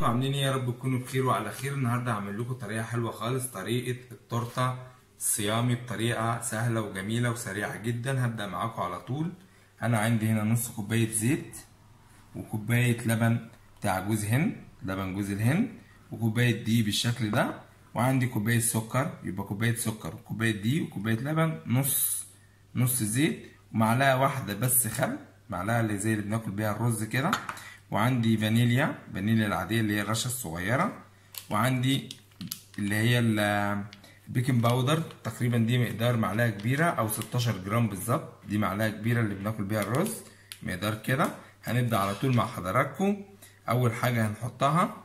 عاملين ايه يا رب تكونوا بخير وعلى خير النهارده هعمل لكم طريقه حلوه خالص طريقه التورته الصيامي بطريقه سهله وجميله وسريعه جدا هبدا معاكم على طول انا عندي هنا نص كوبايه زيت وكوبايه لبن بتاع جوز هند لبن جوز الهند وكوبايه دقيق بالشكل ده وعندي كوبايه سكر يبقى كوبايه سكر وكوبايه دقيق وكوبايه لبن نص نص زيت ومعلقه واحده بس خل معلقه اللي زي اللي بناكل بيها الرز كده وعندي فانيليا فانيليا العاديه اللي هي الرشه الصغيره وعندي اللي هي البيكنج باودر تقريبا دي مقدار معلقه كبيره او 16 جرام بالظبط دي معلقه كبيره اللي بناكل بيها الرز مقدار كده هنبدا على طول مع حضراتكم اول حاجه هنحطها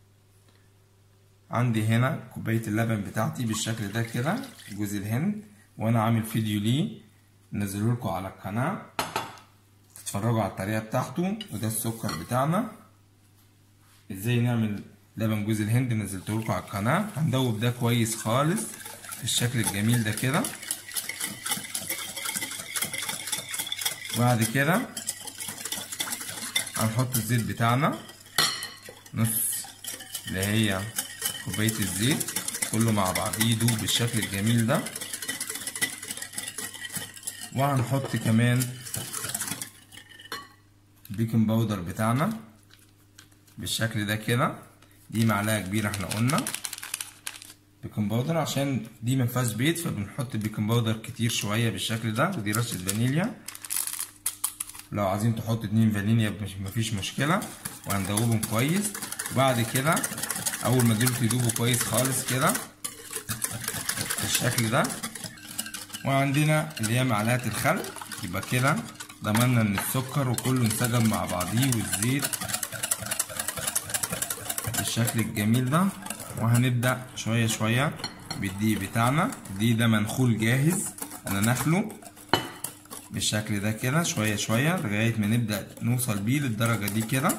عندي هنا كوبايه اللبن بتاعتي بالشكل ده كده جوز الهند وانا عامل فيديو ليه نزله لكم على القناه تتفرجوا على الطريقه بتاعته وده السكر بتاعنا ازاي نعمل لبن جوز الهند نزلته لكم على القناه هندوب ده كويس خالص بالشكل الجميل ده كده بعد كده هنحط الزيت بتاعنا نص اللي هي كوبايه الزيت كله مع بعضيه يدوب بالشكل الجميل ده وهنحط كمان البيكنج باودر بتاعنا بالشكل ده كده دي معلقه كبيره احنا قلنا بيكنج باودر عشان دي مفيهاش بيض فبنحط البيكنج باودر كتير شويه بالشكل ده ودي رشه فانيليا لو عايزين تحطوا اتنين فانيليا مفيش مشكله وهندوبهم كويس وبعد كده اول ما دول يدوبوا كويس خالص كده بالشكل ده وعندنا اللي هي معلقه الخل يبقى كده ضمنا ان السكر وكله انسجم مع بعضيه والزيت بالشكل الجميل ده وهنبدا شويه شويه بالدقيق بتاعنا الدقيق ده منخول جاهز انا نخله بالشكل ده كده شويه شويه لغايه ما نبدا نوصل بيه للدرجه دي كده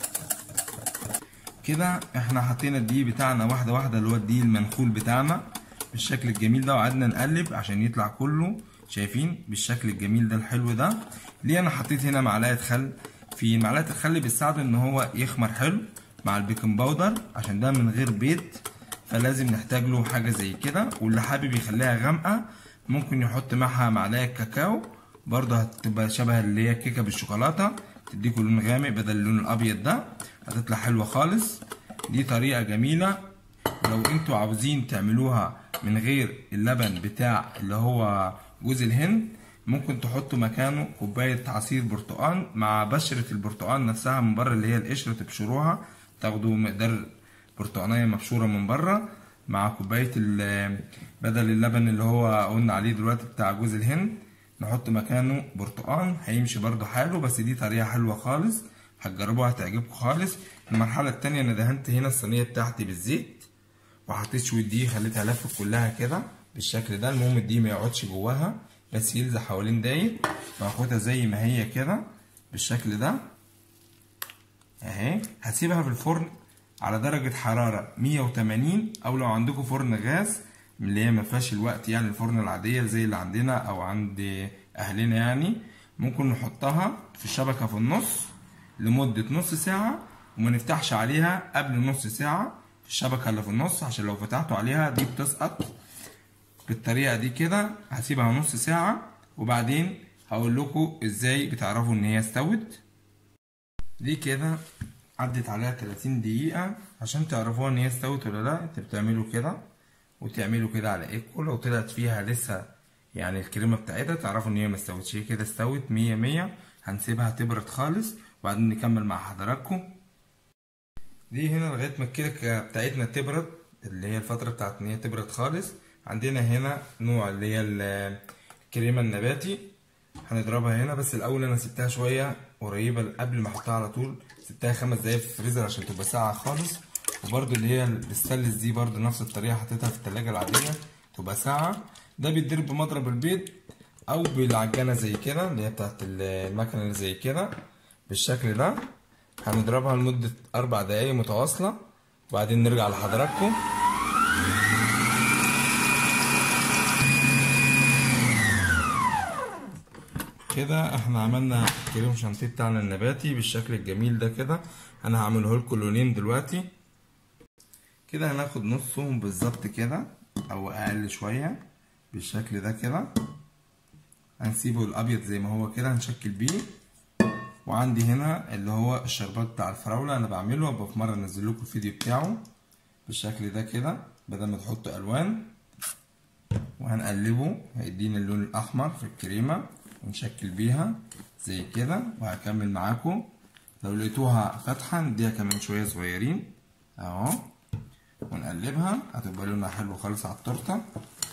كده احنا حطينا الدقيق بتاعنا واحده واحده اللي هو الدقيق المنخول بتاعنا بالشكل الجميل ده وقعدنا نقلب عشان يطلع كله شايفين بالشكل الجميل ده الحلو ده ليه انا حطيت هنا معلقه خل في معلقه الخل بتساعده ان هو يخمر حلو مع البيكنج باودر عشان ده من غير بيض فلازم نحتاج له حاجه زي كده واللي حابب يخليها غامقه ممكن يحط معاها معلقه كاكاو برضه هتبقى شبه اللي هي كيكه بالشوكولاته تديكوا لون غامق بدل اللون الابيض ده هتطلع حلوه خالص دي طريقه جميله لو انتوا عاوزين تعملوها من غير اللبن بتاع اللي هو جوز الهند ممكن تحطوا مكانه كوباية عصير برتقال مع بشرة البرتقال نفسها من بره اللي هي القشرة تبشروها تاخدوا مقدار برتقانية مبشورة من بره مع كوباية بدل اللبن اللي هو قلنا عليه دلوقتي بتاع جوز الهند نحط مكانه برتقال هيمشي برضو حاله بس دي طريقة حلوة خالص هتجربوها هتعجبكم خالص المرحلة التانية انا دهنت هنا الصينية بتاعتي بالزيت وحطيت شوية دقيق خليتها لفت كلها كده بالشكل ده المهم الدقيق ما يقعدش جواها بس يلزق حوالين داير واخدها زي ما هي كده بالشكل ده اهي هسيبها في الفرن على درجة حرارة 180 او لو عندكم فرن غاز اللي هي ما فيهاش الوقت يعني الفرن العادية زي اللي عندنا او عند اهلنا يعني ممكن نحطها في الشبكة في النص لمدة نص ساعة وما نفتحش عليها قبل نص ساعة في الشبكة اللي في النص عشان لو فتحتوا عليها دي بتسقط بالطريقه دي كده هسيبها نص ساعه وبعدين هقول لكم ازاي بتعرفوا ان هي استوت دي كده عدت عليها 30 دقيقه عشان تعرفوها ان هي استوت ولا لا انت بتعملوا كده وتعملوا كده على ايكو لو طلعت فيها لسه يعني الكريمه بتاعتها تعرفوا ان هي ما استوتش هي كده استوت مية مية هنسيبها تبرد خالص وبعدين نكمل مع حضراتكم دي هنا لغايه ما الكيكه بتاعتنا تبرد اللي هي الفتره بتاعت ان هي تبرد خالص عندنا هنا نوع اللي هي الكريمة النباتي هنضربها هنا بس الأول أنا سبتها شوية قريبة قبل ما أحطها على طول سبتها خمس دقايق في الفريزر عشان تبقى ساقعة خالص وبرده اللي هي الستانلس دي برده نفس الطريقة حطيتها في التلاجة العادية تبقى ساقعة ده بيتضرب بمضرب البيض أو بالعجانة زي كده اللي هي بتاعت المكنة اللي زي كده بالشكل ده هنضربها لمدة أربع دقايق متواصلة وبعدين نرجع لحضراتكم كده احنا عملنا الكريم شانتيه بتاعنا النباتي بالشكل الجميل ده كده انا هعمله لكم لونين دلوقتي كده هناخد نصهم بالظبط كده او اقل شويه بالشكل ده كده هنسيبه الابيض زي ما هو كده هنشكل بيه وعندي هنا اللي هو الشربات بتاع الفراوله انا بعمله ابقى في مره انزل لكم الفيديو بتاعه بالشكل ده كده بدل ما تحطوا الوان وهنقلبه هيدينا اللون الاحمر في الكريمه ونشكل بيها زي كده وهكمل معاكم لو لقيتوها فاتحه نديها كمان شويه صغيرين اهو ونقلبها هتبقى لونها حلو خالص على التورته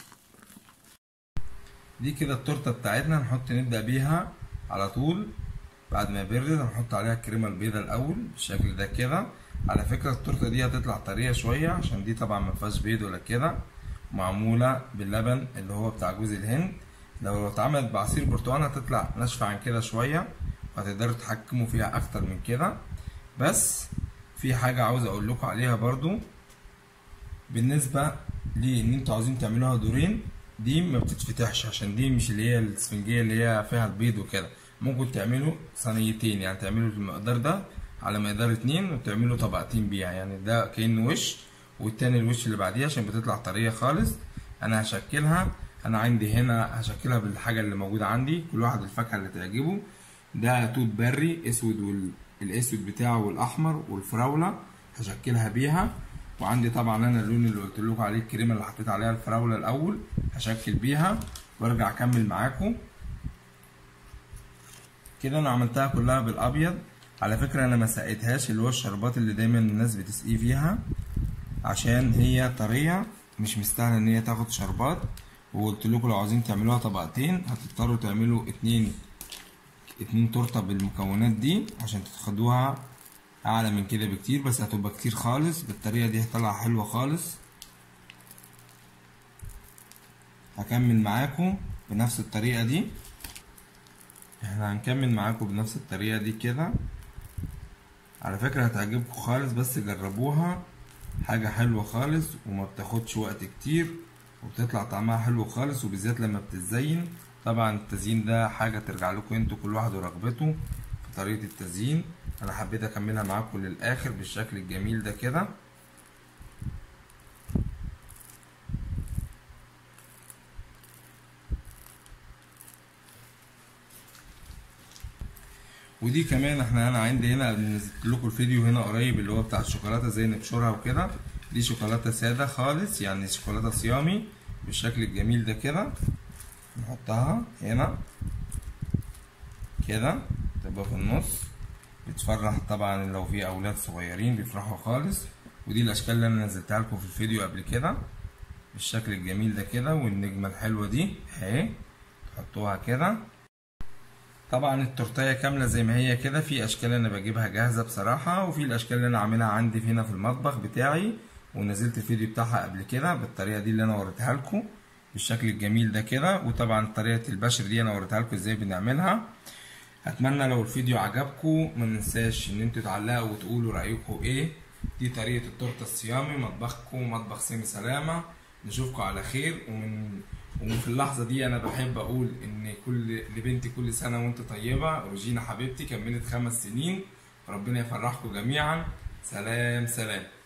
دي كده التورته بتاعتنا نحط نبدا بيها على طول بعد ما يبرد هنحط عليها الكريمه البيضاء الاول بالشكل ده كده على فكره التورته دي هتطلع طريه شويه عشان دي طبعا ما فيهاش بيض ولا كده معموله باللبن اللي هو بتاع جوز الهند لو اتعملت بعصير برتقال هتطلع ناشفه عن كده شويه وهتقدروا تتحكموا فيها اكتر من كده بس في حاجه عاوز اقول لكم عليها برضو بالنسبه لان انتوا عاوزين تعملوها دورين دي ما بتتفتحش عشان دي مش اللي هي الاسفنجيه اللي هي فيها البيض وكده ممكن تعملوا صينيتين يعني تعملوا المقدار ده على مقدار اتنين وتعملوا طبقتين بيها يعني ده كأنه وش والتاني الوش اللي بعديه عشان بتطلع طريه خالص انا هشكلها انا عندي هنا هشكلها بالحاجه اللي موجوده عندي كل واحد الفاكهه اللي تعجبه ده توت بري اسود والاسود بتاعه والاحمر والفراوله هشكلها بيها وعندي طبعا انا اللون اللي قلت لكم عليه الكريمه اللي حطيت عليها الفراوله الاول هشكل بيها وارجع اكمل معاكم كده انا عملتها كلها بالابيض على فكره انا ما سقيتهاش اللي هو الشربات اللي دايما الناس بتسقيه فيها عشان هي طريه مش مستاهله ان هي تاخد شربات وقلت لكم لو عاوزين تعملوها طبقتين هتضطروا تعملوا اتنين اتنين تورته بالمكونات دي عشان تاخدوها اعلى من كده بكتير بس هتبقى كتير خالص بالطريقه دي هتطلع حلوه خالص هكمل معاكم بنفس الطريقه دي احنا هنكمل معاكم بنفس الطريقه دي كده على فكره هتعجبكم خالص بس جربوها حاجه حلوه خالص وما بتاخدش وقت كتير وبتطلع طعمها حلو خالص وبالذات لما بتتزين طبعا التزيين ده حاجه ترجع لكم انتوا كل واحد ورغبته في طريقه التزيين انا حبيت اكملها معاكم للاخر بالشكل الجميل ده كده ودي كمان احنا انا عندي هنا نزلت لكم الفيديو هنا قريب اللي هو بتاع الشوكولاته ازاي نبشرها وكده دي شوكولاته ساده خالص يعني شوكولاته صيامي بالشكل الجميل ده كده نحطها هنا كده تبقى في النص بتفرح طبعا لو في اولاد صغيرين بيفرحوا خالص ودي الاشكال اللي انا نزلتها لكم في الفيديو قبل كده بالشكل الجميل ده كده والنجمه الحلوه دي اهي تحطوها كده طبعا التورتيه كامله زي ما هي كده في اشكال انا بجيبها جاهزه بصراحه وفي الاشكال اللي انا عاملها عندي هنا في المطبخ بتاعي ونزلت الفيديو بتاعها قبل كده بالطريقه دي اللي انا وريتها لكم بالشكل الجميل ده كده وطبعا طريقه البشر دي انا وريتها لكم ازاي بنعملها اتمنى لو الفيديو عجبكم ما ننساش ان انتوا تعلقوا وتقولوا رايكم ايه دي طريقه التورته الصيامي مطبخكم مطبخ سامي سلامه نشوفكم على خير ومن وفي اللحظه دي انا بحب اقول ان كل لبنتي كل سنه وانت طيبه روجينا حبيبتي كملت خمس سنين ربنا يفرحكم جميعا سلام سلام